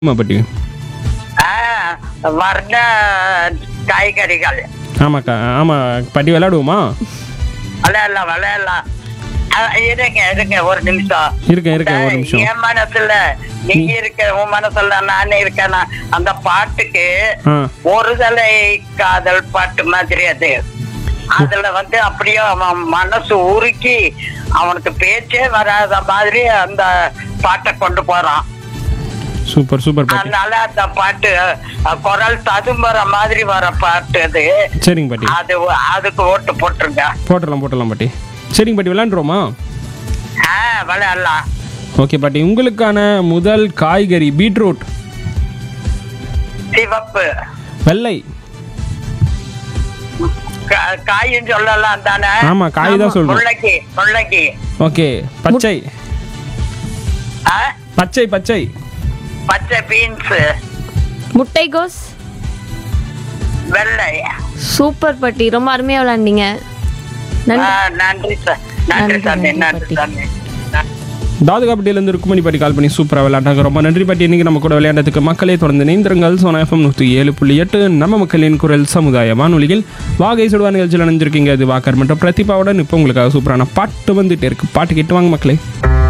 ஆமா பாட்டி ஆ, வர்ண காய்கறிகள் ஆமாக்கா ஆமா பாட்டி விளையாடுவோமா விளையாடலாம் விளையாடலாம் ஆ, இருங்க இருங்க ஒரு நிமிஷம் இருக்கேன் இருக்கேன் ஒரு நிமிஷம் என் மனசுல நீ இருக்க உன் மனசுல நானே இருக்கேனா அந்த பாட்டுக்கு ஆ ஒரு தலை காதல் பாட்டு மாதிரி அது அதுல வந்து அப்படியே அவன் மனசு உருக்கி அவனுக்கு பேச்சே வராத மாதிரி அந்த பாட்டை கொண்டு போறான் சூப்பர் சூப்பர் பாட்டி அதனால அந்த பாட்டு அஹ், குரல் ததும்புற மாதிரி வர பாட்டு அது சரிங்க பாட்டி அது அதுக்கு ஓட்டு போட்டுருங்க போட்டுடலாம் போட்டுடலாம் பாட்டி சரிங்க பாட்டி விளையாண்டுருவோமா ஆ விளையாடலாம் ஓகே பாட்டி உங்களுக்கான முதல் காய்கறி பீட்ரூட் சிவப்பு வெள்ளை கா- காயும் சொல்லலாம் தானே ஆமா காய் தான் சொல்றோம் முள்ளக்கி முள்ளக்கி ஓகே பச்சை ஆ? பச்சை பச்சை பச்சை பீன்ஸ் முட்டைகோஸ் வெள்ளை சூப்பர் பாட்டி ரொம்ப அருமையா விளையாண்டீங்க நன்றி ஆ, நன்றி சார் நன்றி நன்றி, சாமி நன்றி, நன்றி சாமி நன்றி. தாதுகாப்பட்டியிலேருந்து ருக்குமணி பாட்டி கால் பண்ணி சூப்பராக விளையாண்டாங்க ரொம்ப நன்றி பாட்டி இன்னைக்கு நம்ம கூட விளையாண்டதுக்கு மக்களே தொடர்ந்து நீந்திரங்கள் சோனா எஃப்எம் நூற்றி ஏழு புள்ளி எட்டு நம்ம மக்களின் குரல் சமுதாய வானொலியில் வாகை சுடுவா நிகழ்ச்சியில் நினைஞ்சிருக்கீங்க அது வாக்கர் மற்றும் பிரதிபாவுடன் இப்போ உங்களுக்காக சூப்பரான பாட்டு வந்துட்டே இருக்கு பாட்டு கேட்டு வாங்க மக்களே